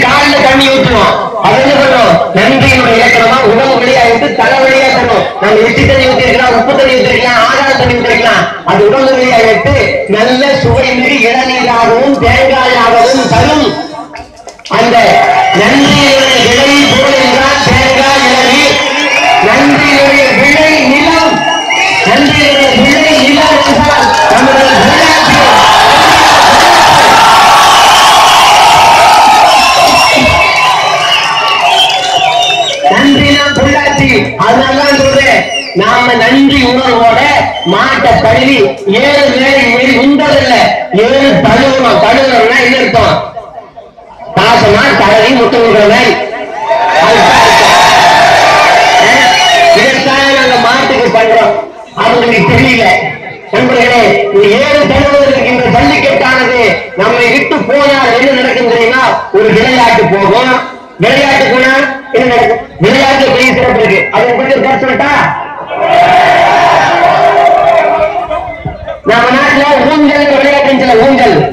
காலில் தண்ணி ஊற்றுவோம் அது என்ன பண்ணும் நன்றியினுடைய இலக்கணமா உடம்பு வழியா எடுத்து தலை வழியா தரும் நம்ம எச்சி தண்ணி ஊத்திருக்கலாம் உப்பு தண்ணி ஊத்திருக்கலாம் ஆகார தண்ணி ஊத்திருக்கலாம் அது உடம்பு வழியா எடுத்து நல்ல சுவை மிகு இளநீராகவும் தேங்காயாகவும் தரும் அந்த நன்றியுடைய விலை பொருள் என்றால் தேங்காய் இளநீர் நன்றியுடைய விலை நிலம் நன்றியுடைய விலை நிலம் என்றால் நமது விளையாட்டு நன்றினா பொள்ளாச்சி அதனாலதான் சொல்றேன் நாம நன்றி உணர்வோட மாட்டை தள்ளி ஏழு மேலே மீறி உண்டதில்ல ஏழு தழுவணும் தழுவணும்னா என்ன அர்த்தம் பாசமா தடவி முட்டு விடுறவன் இதற்காக நாங்க மாட்டுக்கு பண்றோம் அவங்களுக்கு தெரியல நண்பர்களே இந்த ஏழு தழுவதற்கு இந்த ஜல்லிக்கட்டானது நம்மை விட்டு போனால் என்ன நடக்கும் தெரியுமா ஒரு விளையாட்டு போகும் விளையாட்டு போனா என்ன நடக்கும் விளையாட்டு பெரிய சிறப்பு இருக்கு அதை பற்றி ஒரு கருத்து சொல்லட்டா நம்ம நாட்டுல ஊஞ்சல் விளையாட்டுன்னு சொல்ல ஊஞ்சல்